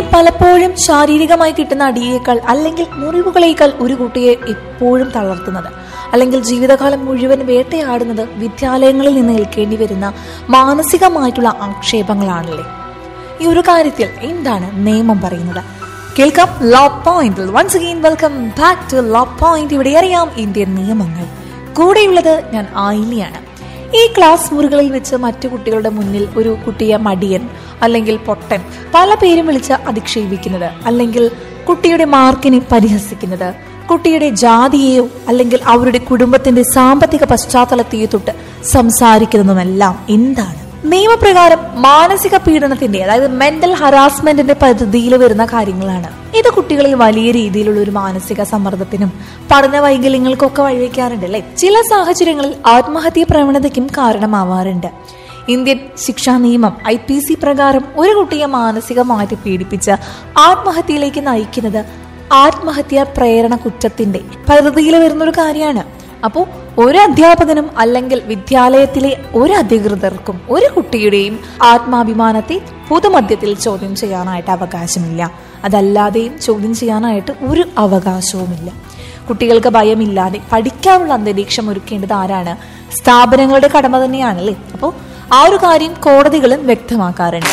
പലപ്പോഴും ശാരീരികമായി കിട്ടുന്ന അടിയേക്കാൾ അല്ലെങ്കിൽ മുറിവുകളേക്കാൾ ഒരു കുട്ടിയെ എപ്പോഴും തളർത്തുന്നത് അല്ലെങ്കിൽ ജീവിതകാലം മുഴുവൻ വേട്ടയാടുന്നത് വിദ്യാലയങ്ങളിൽ നിന്ന് ഏൽക്കേണ്ടി വരുന്ന മാനസികമായിട്ടുള്ള ആക്ഷേപങ്ങളാണല്ലേ ഈ ഒരു കാര്യത്തിൽ എന്താണ് നിയമം പറയുന്നത് കേൾക്കാം ലോ പോയിന്റിൽ once again welcome back to law point ഇവിടെ അറിയാം ഇന്ത്യൻ നിയമങ്ങൾ കൂടെയുള്ളത് ഞാൻ ആയിലിയാണ് ഈ ക്ലാസ് മുറികളിൽ വെച്ച് മറ്റു കുട്ടികളുടെ മുന്നിൽ ഒരു കുട്ടിയെ മടിയൻ അല്ലെങ്കിൽ പൊട്ടൻ പല പേരും വിളിച്ച് അധിക്ഷേപിക്കുന്നത് അല്ലെങ്കിൽ കുട്ടിയുടെ മാർക്കിനെ പരിഹസിക്കുന്നത് കുട്ടിയുടെ ജാതിയെയോ അല്ലെങ്കിൽ അവരുടെ കുടുംബത്തിന്റെ സാമ്പത്തിക പശ്ചാത്തലത്തെയോ തൊട്ട് സംസാരിക്കുന്നതുമെല്ലാം എന്താണ് നിയമപ്രകാരം മാനസിക പീഡനത്തിന്റെ അതായത് മെന്റൽ ഹറാസ്മെന്റിന്റെ പരിധിയിൽ വരുന്ന കാര്യങ്ങളാണ് ഇത് കുട്ടികളിൽ വലിയ രീതിയിലുള്ള ഒരു മാനസിക സമ്മർദ്ദത്തിനും പഠന വൈകല്യങ്ങൾക്കൊക്കെ വഴിവെക്കാറുണ്ട് അല്ലെ ചില സാഹചര്യങ്ങളിൽ ആത്മഹത്യ പ്രവണതയ്ക്കും കാരണമാവാറുണ്ട് ഇന്ത്യൻ ശിക്ഷാ നിയമം ഐ പി സി പ്രകാരം ഒരു കുട്ടിയെ മാനസികമായിട്ട് പീഡിപ്പിച്ച് ആത്മഹത്യയിലേക്ക് നയിക്കുന്നത് ആത്മഹത്യാ പ്രേരണ കുറ്റത്തിന്റെ പരിധിയിൽ വരുന്ന ഒരു കാര്യമാണ് അപ്പോൾ ഒരു അധ്യാപകനും അല്ലെങ്കിൽ വിദ്യാലയത്തിലെ ഒരു അധികൃതർക്കും ഒരു കുട്ടിയുടെയും ആത്മാഭിമാനത്തെ പൊതുമധ്യത്തിൽ ചോദ്യം ചെയ്യാനായിട്ട് അവകാശമില്ല അതല്ലാതെയും ചോദ്യം ചെയ്യാനായിട്ട് ഒരു അവകാശവുമില്ല കുട്ടികൾക്ക് ഭയമില്ലാതെ പഠിക്കാനുള്ള അന്തരീക്ഷം ഒരുക്കേണ്ടത് ആരാണ് സ്ഥാപനങ്ങളുടെ കടമ തന്നെയാണല്ലേ അപ്പോൾ ആ ഒരു കാര്യം കോടതികളും വ്യക്തമാക്കാറുണ്ട്